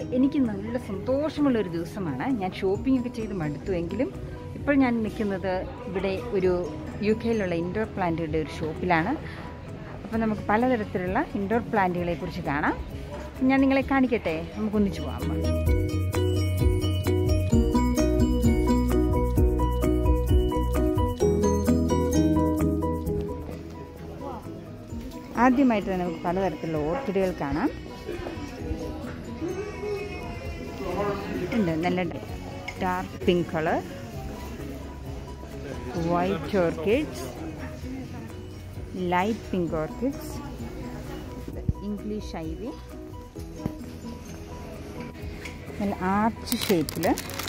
എനിക്ക് നല്ല സന്തോഷമുള്ള ഒരു ദിവസമാണ് ഞാൻ ഷോപ്പിംഗ് ഒക്കെ ചെയ്ത് മടുത്തു എങ്കിലും ഇപ്പോൾ ഞാൻ നിൽക്കുന്നത് ഇവിടെ ഒരു യു കെയിലുള്ള ഇൻഡോർ പ്ലാന്റുകളുടെ ഒരു ഷോപ്പിലാണ് അപ്പോൾ നമുക്ക് പലതരത്തിലുള്ള ഇൻഡോർ പ്ലാന്റുകളെ കുറിച്ച് കാണാം ഞാൻ നിങ്ങളെ കാണിക്കട്ടെ നമുക്ക് ഒന്നിച്ചു പോകാം ആദ്യമായിട്ട് തന്നെ നമുക്ക് പലതരത്തിലുള്ള ഓർക്കിഡുകൾ കാണാം ഉണ്ട് നല്ല dark pink colour white orchids light pink orchids English ivy നല്ല ആർച്ച് ഷേപ്പിൽ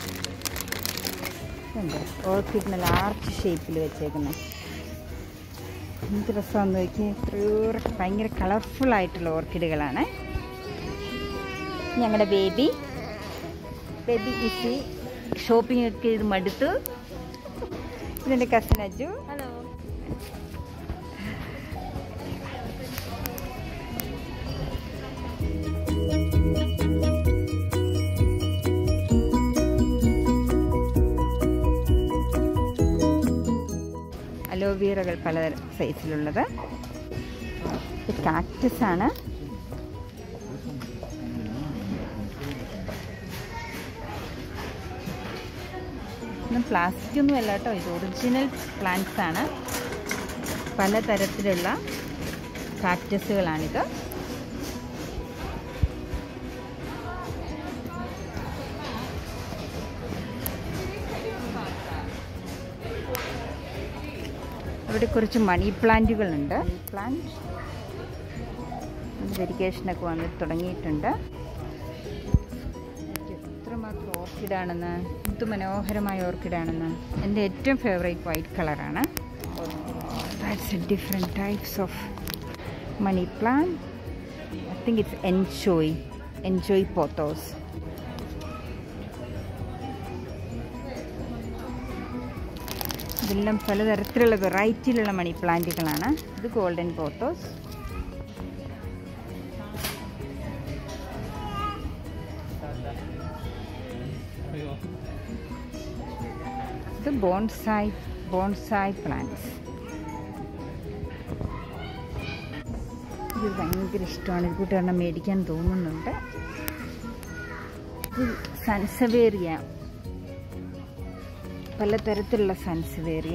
ഉണ്ട് ഓർക്കിഡ് നല്ല ആർച്ച് ഷേപ്പിൽ വെച്ചേക്കുന്നത് എന്ത് രസമാണെന്ന് നോക്കി എത്രയോ ഭയങ്കര കളർഫുൾ ആയിട്ടുള്ള ഓർക്കിഡുകളാണ് ഞങ്ങളുടെ ബേബി ബേബി ഇസി ഷോപ്പിംഗ് ഒക്കെ ഇത് മടുത്തു ഇതെൻ്റെ കസിൻ അജു ഹലോ അലോവേറകൾ പല സൈസിലുള്ളത് ഇത് കാക്ടസ് ആണ് ഇതൊന്നും പ്ലാസ്റ്റിക് ഒന്നും അല്ല കേട്ടോ ഇത് ഒറിജിനൽ പ്ലാന്റ്സ് ആണ് പലതരത്തിലുള്ള കാക്ടസുകളാണിത് ഇവിടെ കുറച്ച് മണി പ്ലാന്റുകളുണ്ട് മണി പ്ലാന്റ് വെരിക്കേഷനൊക്കെ വന്ന് തുടങ്ങിയിട്ടുണ്ട് എത്രമാത്രം ഓർക്കിഡാണെന്ന് എന്ത് മനോഹരമായ ഓർക്കിഡാണെന്ന് എൻ്റെ ഏറ്റവും ഫേവറേറ്റ് വൈറ്റ് കളറാണ് that's a different types of money plant I think it's enjoy enjoy pothos ഇതെല്ലാം പലതരത്തിലുള്ള വെറൈറ്റിയിലുള്ള മണി പ്ലാന്റുകളാണ് ഇത് ഗോൾഡൻ പോത്തോസ് ഇത് ബോൺസായി ബോൺസായി പ്ലാന്റ്സ് ഇത് ഭയങ്കര ഇഷ്ടമാണ് ഇത് കൂട്ടുകാരണം മേടിക്കാൻ തോന്നുന്നുണ്ട് ഇത് സൺസവേറിയ പലതരത്തിലുള്ള സൺസവേറിയ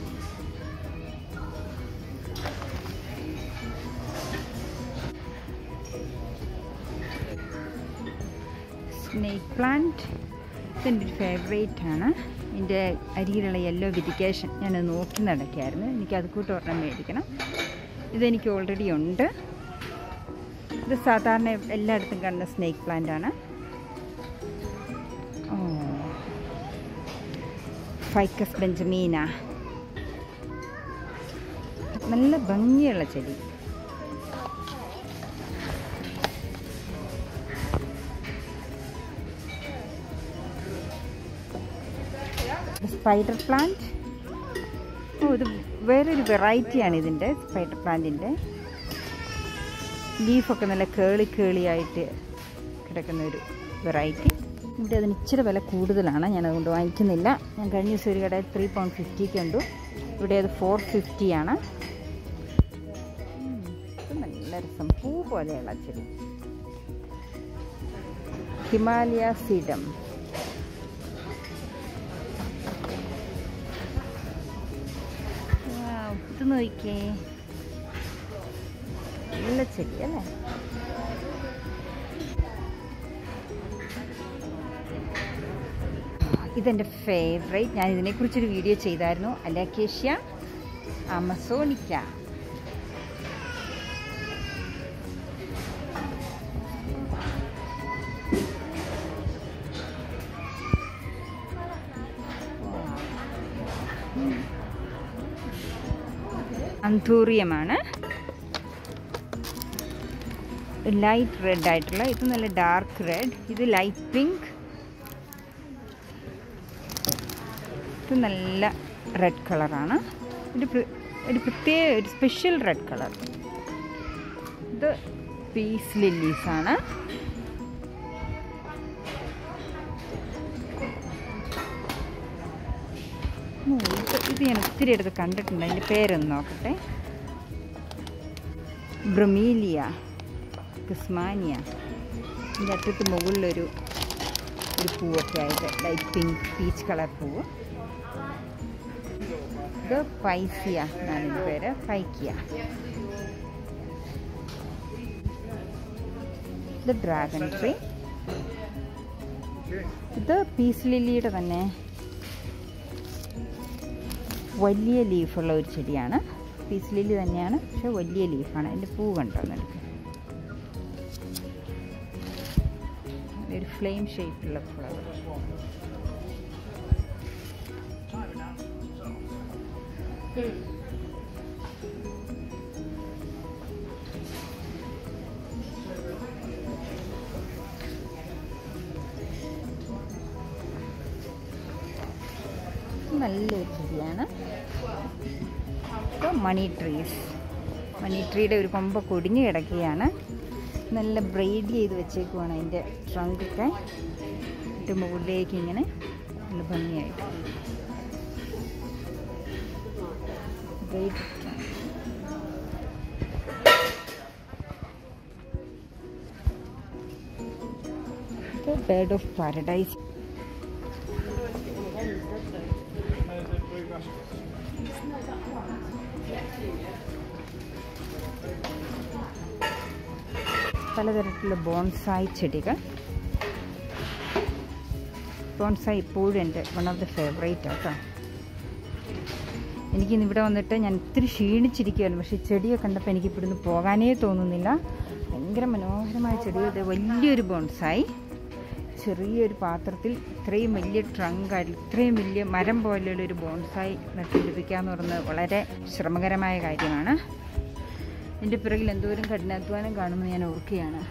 സ്നേക്ക് പ്ലാന്റ് ഇതെൻ്റെ ഒരു ഫേവറേറ്റ് ആണ് എൻ്റെ അരിയിലുള്ള യെല്ലോ വിരിക്കേഷൻ ഞാൻ നോക്കി നടക്കായിരുന്നു എനിക്ക് അത് കൂട്ട് ഒരെണ്ണം മേടിക്കണം ഇതെനിക്ക് ഓൾറെഡി ഉണ്ട് ഇത് സാധാരണ എല്ലായിടത്തും കാണുന്ന സ്നേക്ക് പ്ലാന്റ് ആണ് ഓ ഫൈക്കസ് ബെഞ്ചമീന നല്ല ഭംഗിയുള്ള ചെടി സ്പൈഡർ പ്ലാന്റ് ഓ ഇത് വേറൊരു വെറൈറ്റിയാണ് ഇതിൻ്റെ സ്പൈഡർ പ്ലാന്റിൻ്റെ ലീഫൊക്കെ നല്ല കേളി കേളിയായിട്ട് കിടക്കുന്ന ഒരു വെറൈറ്റി ഇവിടെ അതിന് ഇച്ചിരി വില കൂടുതലാണ് ഞാൻ അതുകൊണ്ട് വാങ്ങിക്കുന്നില്ല ഞാൻ കഴിഞ്ഞ ദിവസം ഒരു കടയിൽ ത്രീ പൗണ്ട് ഫിഫ്റ്റിക്ക് കണ്ടു ഇവിടെ അത് ഫോർ ഫിഫ്റ്റിയാണ് ഇത് നല്ല രസം പൂ പോലെയുള്ള ചെടി ഹിമാലയ സീഡം ഇത് നോക്കിയേ നല്ല ചെടി അല്ലേ ഇതെൻ്റെ ഫേവറേറ്റ് ഞാൻ ഇതിനെക്കുറിച്ചൊരു വീഡിയോ ചെയ്തായിരുന്നു അലാക്കേഷ്യ അമസോണിക്ക അന്തൂറിയമാണ് ലൈറ്റ് റെഡ് ആയിട്ടുള്ള ഇത് നല്ല ഡാർക്ക് റെഡ് ഇത് ലൈറ്റ് പിങ്ക് ഇത് നല്ല റെഡ് കളറാണ് ഒരു പ്ര- ഒരു പ്രത്യേക ഒരു സ്പെഷ്യൽ റെഡ് കളർ ഇത് പീസ് ലില്ലീസാണ് ഇത് ഞാൻ ഒത്തിരി അടുത്ത് കണ്ടിട്ടുണ്ട് അതിൻ്റെ പേരൊന്ന് നോക്കട്ടെ ബ്രമീലിയ ക്രിസ്മാനിയ ഇതിൻ്റെ അറ്റത്ത് മുകളിലൊരു ഒരു പൂവൊക്കെ ആയിട്ട് ലൈറ്റ് പിങ്ക് പീച്ച് കളർ പൂവ് ഇത് പൈസിയ എന്നാണ് ഇതിൻ്റെ പേര് പൈക്കിയ ഇത് ഡ്രാഗൺ ട്രീ ഇത് പീസ് ലില്ലിയുടെ തന്നെ വലിയ ലീഫുള്ള ഒരു ചെടിയാണ് പീസ് ലില്ലി തന്നെയാണ് പക്ഷെ വലിയ ലീഫാണ് അതിൻ്റെ പൂ കണ്ടോ നിനക്ക് ഒരു ഫ്ലെയിം ഷേപ്പിലുള്ള ഫ്ലവർ നല്ലൊരു ചെടിയാണ് ഇപ്പോൾ മണി ട്രീസ് മണി ട്രീയുടെ ഒരു കൊമ്പ് കൊടിഞ്ഞു കിടക്കുകയാണ് നല്ല ബ്രെയ്ഡ് ചെയ്ത് വെച്ചേക്കുവാണ് അതിൻ്റെ ട്രങ്കൊക്കെ എന്നിട്ട് മുകളിലേക്ക് ഇങ്ങനെ നല്ല ഭംഗിയായിട്ട് ബ്രെയ്ഡ് ബേർഡ് ഓഫ് പാരഡൈസ് പലതരത്തിലുള്ള ബോൺസായി ചെടികൾ ബോൺസായി ഇപ്പോഴും എൻ്റെ വൺ ഓഫ് ദ ഫേവറേറ്റ് കേട്ടോ എനിക്കിന്ന് ഇവിടെ വന്നിട്ട് ഞാൻ ഇത്തിരി ക്ഷീണിച്ചിരിക്കുമായിരുന്നു പക്ഷേ ഈ ചെടിയൊക്കെ കണ്ടപ്പോൾ എനിക്ക് ഇവിടുന്ന് പോകാനേ തോന്നുന്നില്ല ഭയങ്കര മനോഹരമായ ചെടികൾ ഇത് വലിയൊരു ബോൺസായി ചെറിയൊരു പാത്രത്തിൽ ഇത്രയും വലിയ ട്രങ്കായിട്ട് ഇത്രയും വലിയ മരം പോലെയുള്ള ഒരു ബോൺസായി നട്ടുപിടിപ്പിക്കുക എന്ന് പറയുന്നത് വളരെ ശ്രമകരമായ കാര്യമാണ് എൻ്റെ പിറകിൽ എന്തോരം കഠിനാധ്വാനം കാണുമെന്ന് ഞാൻ ഓർക്കുകയാണ്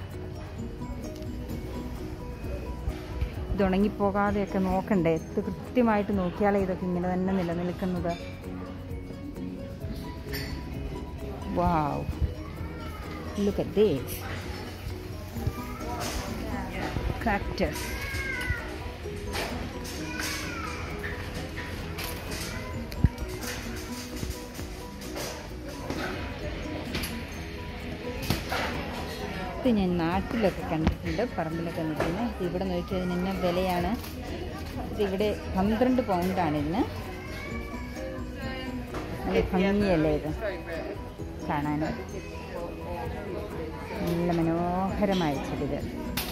ഇത് ഉണങ്ങിപ്പോകാതെയൊക്കെ നോക്കണ്ടേ ഇത് കൃത്യമായിട്ട് നോക്കിയാലേ ഇതൊക്കെ ഇങ്ങനെ തന്നെ നിലനിൽക്കുന്നത് wow look at this cactus. ഇത് ഞാൻ നാട്ടിലൊക്കെ കണ്ടിട്ടുണ്ട് പറമ്പിലൊക്കെ നിൽക്കുന്നത് ഇത് ഇവിടെ നോക്കിയാൽ ഇതിന് എന്നെ വിലയാണ് ഇത് ഇവിടെ പന്ത്രണ്ട് പൗണ്ടാണ് ഇതിന് നല്ല ഭംഗിയല്ലേ ഇത് കാണാൻ നല്ല മനോഹരമായ ചെടികൾ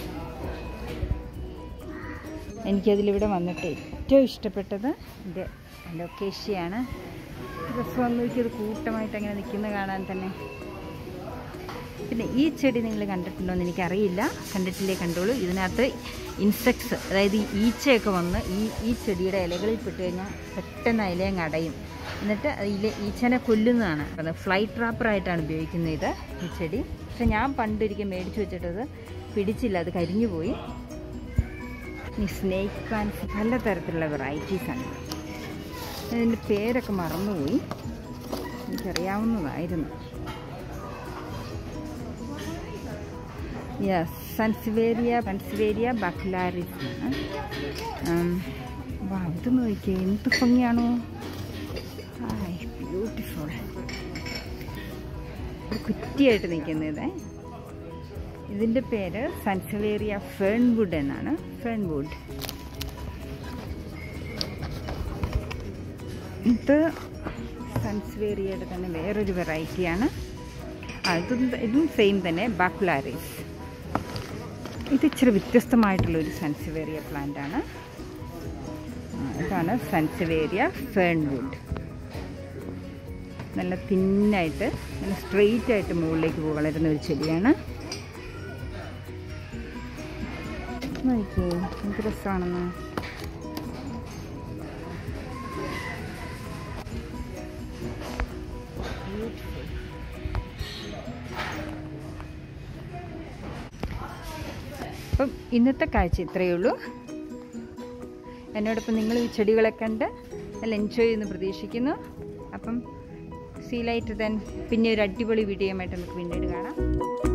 എനിക്കതിലിവിടെ വന്നിട്ട് ഏറ്റവും ഇഷ്ടപ്പെട്ടത് എൻ്റെ ലൊക്കേഷ്യയാണ് രസം നോക്കിയത് കൂട്ടമായിട്ട് അങ്ങനെ നിൽക്കുന്ന കാണാൻ തന്നെ പിന്നെ ഈ ചെടി നിങ്ങൾ കണ്ടിട്ടുണ്ടോ എന്ന് എനിക്കറിയില്ല കണ്ടിട്ടില്ലേ കണ്ടോളൂ ഇതിനകത്ത് ഇൻസെക്ട്സ് അതായത് ഈ ഈച്ചയൊക്കെ വന്ന് ഈ ഈ ചെടിയുടെ ഇലകളിൽ പെട്ട് കഴിഞ്ഞാൽ പെട്ടെന്ന് ഇലയങ്ങ് അടയും എന്നിട്ട് ഇല ഈച്ചനെ കൊല്ലുന്നതാണ് അത് ഫ്ലൈ ട്രാപ്പറായിട്ടാണ് ഉപയോഗിക്കുന്നത് ഇത് ഈ ചെടി പക്ഷെ ഞാൻ പണ്ടൊരിക്കൽ മേടിച്ചു വെച്ചിട്ടത് പിടിച്ചില്ല അത് കരിഞ്ഞു പോയി ഈ സ്നേക്ക് പ്ലാന്റ്സ് പലതരത്തിലുള്ള വെറൈറ്റീസാണ് ഇതിൻ്റെ പേരൊക്കെ മറന്നുപോയി എനിക്കറിയാവുന്നതായിരുന്നു യെസ് സൺസിവേരിയ സൺസിവേരിയ ബക്ലാരിസ് ആണ് വാ ഇത് നോക്കിയേ എന്ത് ഭംഗിയാണോ ഹായ് ബ്യൂട്ടിഫുൾ കുറ്റിയായിട്ട് നിൽക്കുന്നത് ഇതിൻ്റെ പേര് സൺസിവേറിയ ഫേൺവുഡ് എന്നാണ് ഫേൺവുഡ് ഇത് സൺസ്വേറിയയുടെ തന്നെ വേറൊരു വെറൈറ്റിയാണ് ആ ഇതും ഇതും സെയിം തന്നെ ബാക്കുലാരിസ് ഇത് ഇച്ചിരി വ്യത്യസ്തമായിട്ടുള്ളൊരു സൺസിവേറിയ പ്ലാന്റ് ആണ് ആ, ഇതാണ് സൺസിവേറിയ ഫേൺവുഡ് നല്ല തിന്നായിട്ട് നല്ല സ്ട്രെയിറ്റ് ആയിട്ട് മുകളിലേക്ക് പോ- വളരുന്ന ഒരു ചെടിയാണ് നോക്കിയേ എന്ത് രസമാണെന്ന് അപ്പം ഇന്നത്തെ കാഴ്ച ഇത്രയേ ഉള്ളൂ എന്നോടൊപ്പം നിങ്ങൾ ഈ ചെടികളെ കണ്ട് നല്ല എൻജോയ് ചെയ്യുന്നു പ്രതീക്ഷിക്കുന്നു അപ്പം സീ ലൈറ്റ് ദെൻ പിന്നെ ഒരു അടിപൊളി വീഡിയോ ആയിട്ട് നമുക്ക് പിന്നീട് കാണാം